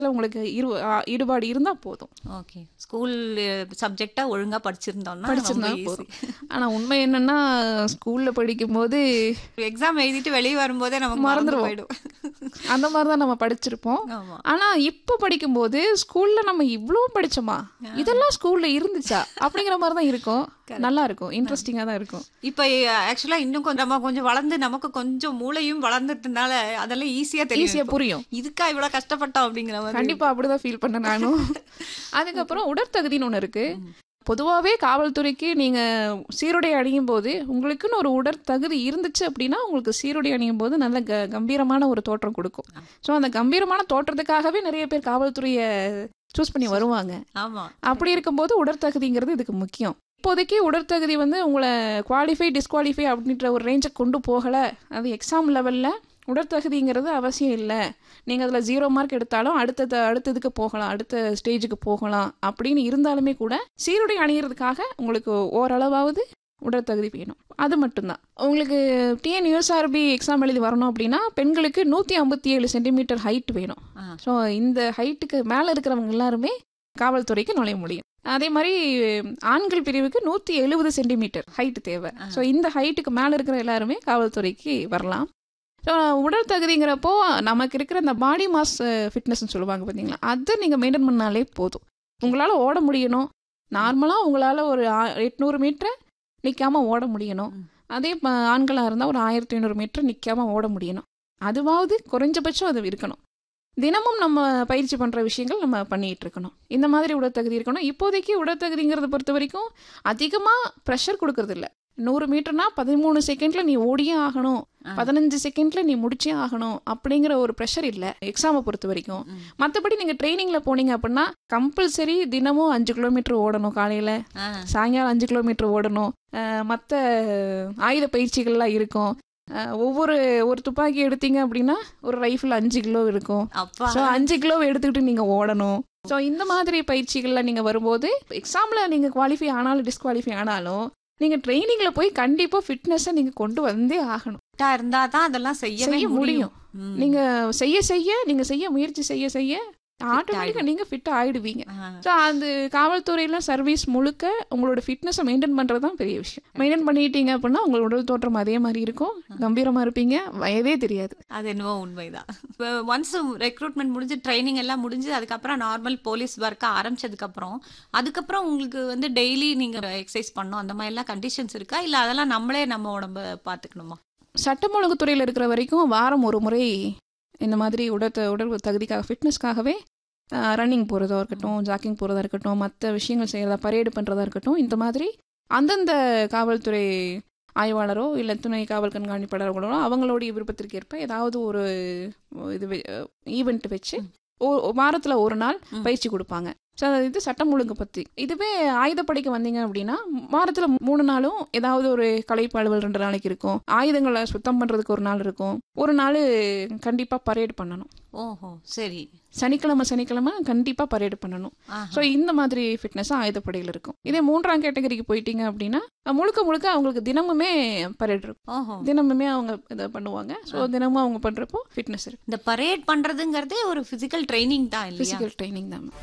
உங்களுக்கு இரு- ஆ, ஈடுபாடு இருந்தா போதும் ஓகே ஸ்கூல் சப்ஜெக்டா ஒழுங்கா படிச்சிருந்தோம்னா படிச்சிருந்தா போதும் ஆனா உண்மை என்னன்னா ஸ்கூல்ல படிக்கும்போது எக்ஸாம் எழுதிட்டு வெளியே வரும்போதே நமக்கு மறந்து மறந்துருவோம். போயிடும் அந்த மாதிரி தான் நம்ம படிச்சிருப்போம் ஆமா ஆனா இப்ப படிக்கும்போது ஸ்கூல்ல நம்ம இவ்ளோ படிச்சோமா இதெல்லாம் ஸ்கூல்ல இருந்துச்சா அப்படிங்கிற மாதிரி தான் இருக்கும் நல்லா இருக்கும் இன்ட்ரெஸ்டிங்கா தான் இருக்கும் இப்ப ஆக்சுவலா இன்னும் கொஞ்சம் நம்ம கொஞ்சம் வளர்ந்து நமக்கு கொஞ்சம் மூளையும் வளர்ந்துட்டனால அதெல்லாம் ஈஸியா தெரியும் ஈஸியா இப்போ. புரியும் இதுக்கா இவ்வளவு கஷ்டப்பட்டோம் அப்படிங்கிற மாதிரி கண்டிப்பா அப்படிதான் ஃபீல் பண்ண நானும் அதுக்கப்புறம் உடற்தகுதின்னு ஒண்ணு இருக்கு பொதுவாகவே காவல்துறைக்கு நீங்க சீருடை அணியும் போது உங்களுக்குன்னு ஒரு உடற்தகுதி இருந்துச்சு அப்படின்னா உங்களுக்கு சீருடை அணியும் போது நல்ல க கம்பீரமான ஒரு தோற்றம் கொடுக்கும் ஸோ அந்த கம்பீரமான தோற்றத்துக்காகவே நிறைய பேர் காவல்துறையை சூஸ் பண்ணி வருவாங்க ஆமா அப்படி இருக்கும்போது உடற்தகுதிங்கிறது இதுக்கு முக்கியம் இப்போதைக்கு உடற்தகுதி வந்து உங்களை குவாலிஃபை டிஸ்குவாலிஃபை அப்படின்ற ஒரு ரேஞ்சை கொண்டு போகலை அது எக்ஸாம் லெவலில் உடற்தகுதிங்கிறது அவசியம் இல்லை நீங்கள் அதில் ஜீரோ மார்க் எடுத்தாலும் அடுத்தது அடுத்ததுக்கு போகலாம் அடுத்த ஸ்டேஜுக்கு போகலாம் அப்படின்னு இருந்தாலுமே கூட சீருடை அணிகிறதுக்காக உங்களுக்கு ஓரளவாவது உடற்தகுதி வேணும் அது மட்டும்தான் உங்களுக்கு டிஎன் யூஎஸ்ஆர்பி எக்ஸாம் எழுதி வரணும் அப்படின்னா பெண்களுக்கு நூற்றி ஐம்பத்தி ஏழு சென்டிமீட்டர் ஹைட் வேணும் ஆ. ஸோ இந்த ஹைட்டுக்கு மேலே இருக்கிறவங்க எல்லாருமே காவல்துறைக்கு நுழைய முடியும் அதே மாதிரி ஆண்கள் பிரிவுக்கு நூற்றி எழுபது சென்டிமீட்டர் ஹைட் தேவை ஸோ இந்த ஹைட்டுக்கு மேலே இருக்கிற எல்லாருமே காவல்துறைக்கு வரலாம் ஸோ உடல் தகுதிங்கிறப்போ நமக்கு இருக்கிற அந்த பாடி மாஸ் ஃபிட்னஸ்ன்னு சொல்லுவாங்க பார்த்தீங்களா அதை நீங்கள் மெயின்டைன் பண்ணாலே போதும் உங்களால் ஓட முடியணும் நார்மலாக உங்களால் ஒரு ஆ- எட்நூறு மீட்டரை நிற்காம ஓட முடியணும் ம். அதே ப- ஆண்களா இருந்தால் ஒரு ஆயிரத்தி ஐநூறு மீட்டர் நிற்காம ஓட முடியணும் அதுவாவது குறைஞ்சபட்சம் அது இருக்கணும் தினமும் நம்ம பயிற்சி பண்ணுற விஷயங்கள் நம்ம பண்ணிட்டு இருக்கணும் இந்த மாதிரி உடற்தகுதி இருக்கணும் இப்போதைக்கு உடற்தகுதிங்கிறத பொறுத்த வரைக்கும் அதிகமாக ப்ரெஷர் கொடுக்கறது இல்ல நூறு மீட்டர்னா பதிமூணு செகண்ட்ல நீ ஓடியே ஆகணும் ஆ. பதினஞ்சு செகண்ட்ல நீ முடிச்சே ஆகணும் அப்படிங்கிற ஒரு ப்ரெஷர் இல்லை எக்ஸாமை பொறுத்த வரைக்கும் ம். மற்றபடி நீங்கள் ட்ரைனிங்கில் போனீங்க அப்படின்னா கம்பல்சரி தினமும் அஞ்சு கிலோமீட்டர் ஓடணும் காலையில் ஆ. சாயங்காலம் அஞ்சு கிலோமீட்டர் ஓடணும் மற்ற ஆயுத பயிற்சிகள்லாம் இருக்கும் அஹ், ஒவ்வொரு ஒரு துப்பாக்கி எடுத்தீங்க அப்படின்னா ஒரு ரைஃபிள் அஞ்சு கிலோ இருக்கும் அப்பா ஸோ அஞ்சு கிலோ எடுத்துக்கிட்டு நீங்கள் ஓடணும் ஸோ இந்த மாதிரி பயிற்சிகள்ல நீங்கள் வரும்போது எக்ஸாமில் நீங்கள் குவாலிஃபை ஆனாலும் டிஸ்குவாலிஃபை ஆனாலும் நீங்கள் ட்ரைனிங்கில் போய் கண்டிப்பாக ஃபிட்னஸை நீங்கள் கொண்டு வந்தே ஆகணும் ஃபிட்டா இருந்தா தான் அதெல்லாம் செய்யவே செய்ய முடியும் ம். நீங்கள் செய்ய செய்ய நீங்கள் செய்ய முயற்சி செய்ய செய்ய ஆட்டோமேட்டிக்காக நீங்கள் ஃபிட்டாக ஆயிடுவீங்க ஆ. ஸோ அந்த காவல்துறையில சர்வீஸ் முழுக்க உங்களோட ஃபிட்னஸை மெயின்டைன் பண்ணுறது தான் பெரிய விஷயம் மெயின்டைன் பண்ணிட்டீங்க அப்படின்னா உங்களோட உடல் தோற்றம் அதே மாதிரி இருக்கும் கம்பீரமாக இருப்பீங்க வயதே தெரியாது அது என்னவோ உண்மைதான் இப்போ ஒன்ஸ் ரெக்ரூட்மெண்ட் முடிஞ்சு ட்ரைனிங் எல்லாம் முடிஞ்சு அதுக்கப்புறம் நார்மல் போலீஸ் ஒர்க் ஆரம்பிச்சதுக்கு அப்புறம் அதுக்கப்புறம் உங்களுக்கு வந்து டெய்லி நீங்க எக்ஸசைஸ் பண்ணணும் அந்த மாதிரி எல்லாம் கண்டிஷன்ஸ் இருக்கா இல்ல அதெல்லாம் நம்மளே நம்ம உடம்ப பாத்துக்கணுமா சட்டம் ஒழுங்குத்துறையில் இருக்கிற வரைக்கும் வாரம் ஒரு முறை இந்த மாதிரி உடல் உடல் தகுதிக்காக ஃபிட்னஸ்க்காகவே ரன்னிங் போகிறதா இருக்கட்டும் ஜாக்கிங் போகிறதா இருக்கட்டும் மற்ற விஷயங்கள் செய்கிறதா பரேடு பண்ணுறதா இருக்கட்டும் இந்த மாதிரி அந்தந்த காவல்துறை ஆய்வாளரோ இல்லை துணை காவல் கண்காணிப்பாளர்களோ அவங்களுடைய விருப்பத்திற்கு ஏற்ப ஏதாவது ஒரு இது ஈவெண்ட் வச்சு ஓ- வாரத்தில் ஒரு நாள் ம். பயிற்சி கொடுப்பாங்க ஸோ இது சட்டம் ஒழுங்கு பற்றி இதுவே ஆயுதப்படைக்கு வந்தீங்க அப்படின்னா வாரத்தில் மூணு நாளும் ஏதாவது ஒரு கலைப்பு அலுவல் ரெண்டு நாளைக்கு இருக்கும் ஆயுதங்களை சுத்தம் பண்ணுறதுக்கு ஒரு நாள் இருக்கும் ஒரு நாள் கண்டிப்பாக பரேடு பண்ணணும் ஓஹோ சரி சனிக்கிழமை சனிக்கிழமை கண்டிப்பாக பரேடு பண்ணணும் ஆஹா. ஸோ இந்த மாதிரி ஃபிட்னஸ் ஆயுதப்படையில் இருக்கும் இதே மூன்றாம் கேட்டகரிக்கு போயிட்டீங்க அப்படின்னா முழுக்க முழுக்க அவங்களுக்கு தினமுமே பரேடு இருக்கும் ஓஹோ தினமுமே அவங்க இதை பண்ணுவாங்க ஸோ தினமும் அவங்க பண்ணுறப்போ ஃபிட்னஸ் இருக்கு இந்த பரேட் பண்றதுங்கிறதே ஒரு பிசிக்கல் ட்ரைனிங் தான் இல்லையா ஃபிசிக்கல் ட்ரைனிங் தான்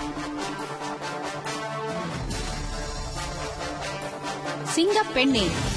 சிங்கப்பெண்ணே